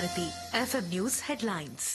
Bharati FM news headlines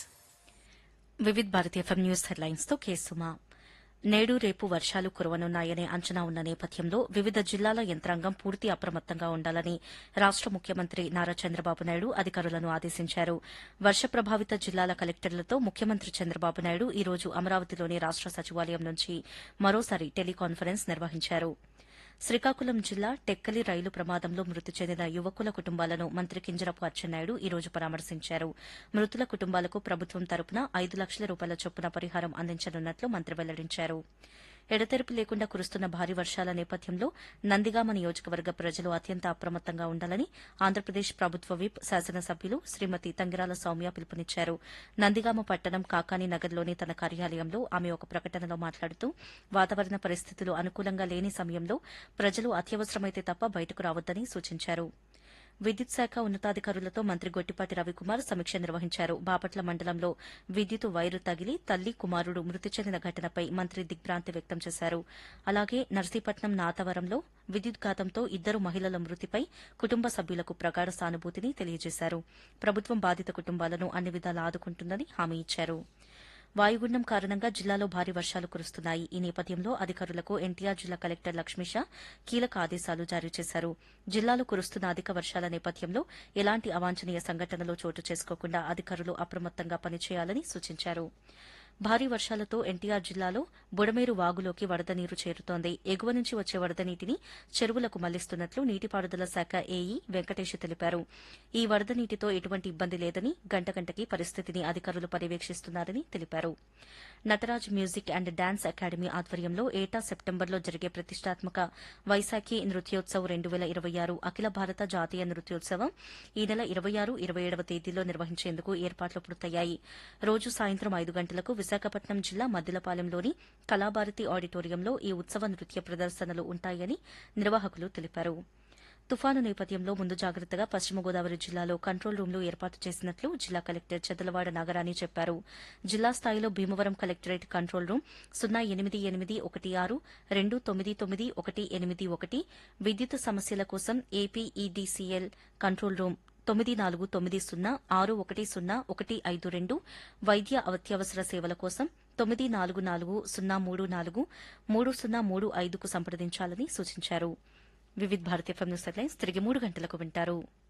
Vividh Bharati FM news headlines తో కేసుమా నేడు రేపు వర్షాలు కురవనున్నాయనే అంచనా ఉన్న నేపథ్యంలో వివిధ జిల్లాల యంత్రాంగం పూర్తి అప్రమత్తంగా ఉండాలని రాష్ట ముఖ్యమంత్రి నారా చంద్రబాబు నాయుడు అధికారులను ఆదేశించారు వర్ష ప్రభావిత జిల్లాల కలెక్టర్లతో ముఖ్యమంత్రి చంద్రబాబు నాయుడు ఈ రోజు అమరావతిలోని రాష్ట సచివాలయం నుంచి మరోసారి టెలికాన్ఫరెన్స్ నిర్వహించారు శ్రీకాకుళం జిల్లా టెక్కలి రైలు ప్రమాదంలో మృతి చెందిన యువకుల కుటుంబాలను మంత్రి కింజరపు అచ్చెన్నాయుడు ఈ రోజు పరామర్శించారు మృతుల కుటుంబాలకు ప్రభుత్వం తరపున ఐదు లక్షల రూపాయల చొప్పున పరిహారం అందించనున్నట్లు మంత్రి వెల్లడించారు ఎడతెరిపి లేకుండా కురుస్తున్న భారీ వర్షాల నేపథ్యంలో నందిగామ నియోజకవర్గ ప్రజలు అత్యంత అప్రమత్తంగా ఉండాలని ఆంధ్రప్రదేశ్ ప్రభుత్వ విప్ శాసనసభ్యులు శ్రీమతి తంగిరాల సౌమ్య పిలుపునిచ్చారు నందిగామ పట్టణం కాకాని నగర్లోని తన కార్యాలయంలో ఆమె ఒక ప్రకటనలో మాట్లాడుతూ వాతావరణ పరిస్థితులు అనుకూలంగా లేని సమయంలో ప్రజలు అత్యవసరమైతే తప్ప బయటకు రావద్దని సూచించారు విద్యుత్ శాఖ ఉన్నతాధికారులతో మంత్రి గొట్టిపాటి రవికుమార్ సమీక్ష నిర్వహించారు బాపట్ల మండలంలో విద్యుత్ వైరు తగిలి తల్లి కుమారుడు మృతి చెందిన ఘటనపై మంత్రి దిగ్భ్రాంతి వ్యక్తం చేశారు అలాగే నర్సీపట్నం నాతవరంలో విద్యుత్ ఘాతంతో ఇద్దరు మహిళల మృతిపై కుటుంబ సభ్యులకు ప్రగాఢ సానుభూతిని తెలియజేశారు ప్రభుత్వం బాధిత కుటుంబాలను అన్ని విధాలా ఆదుకుంటుందని హామీ ఇచ్చారు వాయుగుండం కారణంగా జిల్లాలో భారీ వర్షాలు కురుస్తున్నాయి ఈ నేపథ్యంలో అధికారులకు ఎన్టీఆర్ జిల్లా కలెక్టర్ లక్ష్మీష కీలక ఆదేశాలు జారీ చేశారు జిల్లాలో కురుస్తున్న అధిక వర్షాల నేపథ్యంలో ఎలాంటి అవాంఛనీయ సంఘటనలు చోటు చేసుకోకుండా అధికారులు అప్రమత్తంగా పనిచేయాలని సూచించారు భారీ వర్షాలతో ఎన్టీఆర్ జిల్లాలో బుడమేరు వాగులోకి వరద నీరు చేరుతోంది ఎగువ నుంచి వచ్చే వరద నీటిని చెరువులకు మళ్లిస్తున్నట్లు నీటిపారుదల శాఖ ఏఈ వెంకటేష్ తెలిపారు ఈ వరద నీటితో ఎటువంటి ఇబ్బంది లేదని గంట గంటకి పరిస్థితిని అధికారులు పర్యవేక్షిస్తున్నారని తెలిపారు Nataraj music and dance academy ఆధ్వర్యంలో ఏటా సెప్టెంబర్లో జరిగే ప్రతిష్టాత్మక వైశాఖి నృత్యోత్సవ్ రెండు వేల ఇరవై ఆరు అఖిల భారత జాతీయ నృత్యోత్సవం ఈ నెల ఇరవై ఆరు ఇరవై ఏడవ తేదీల్లో నిర్వహించేందుకు ఏర్పాట్లు పూర్తయ్యాయి రోజు సాయంత్రం ఐదు గంటలకు విశాఖపట్నం జిల్లా మద్దిలపాలెంలోని కళాభారతి ఆడిటోరియంలో ఈ ఉత్సవ నృత్య ప్రదర్శనలు ఉంటాయని నిర్వాహకులు తెలిపారు తుఫాను నేపథ్యంలో ముందు జాగ్రత్తగా పశ్చిమ గోదావరి జిల్లాలో కంట్రోల్ రూమ్లు ఏర్పాటు చేసినట్లు జిల్లా కలెక్టర్ చెదలవాడ నాగరాణి చెప్పారు జిల్లా స్థాయిలో భీమవరం కలెక్టరేట్ కంట్రోల్ రూమ్ సున్నా ఎనిమిది ఎనిమిది ఒకటి ఆరు రెండు తొమ్మిది తొమ్మిది ఒకటి ఎనిమిది ఒకటి విద్యుత్ సమస్యల కోసం ఏపీఈడీసీఎల్ కంట్రోల్ రూమ్ తొమ్మిది నాలుగు తొమ్మిది సున్నా ఆరు ఒకటి సున్నా ఒకటి ఐదు రెండు వైద్య అత్యవసర సేవల కోసం తొమ్మిది నాలుగు నాలుగు సున్నా మూడు నాలుగు మూడు సున్నా మూడు ఐదుకు సంప్రదించాలని సూచించారు Vividh Bharatiya film news headlines తిరిగి మూడు గంటలకు వింటారు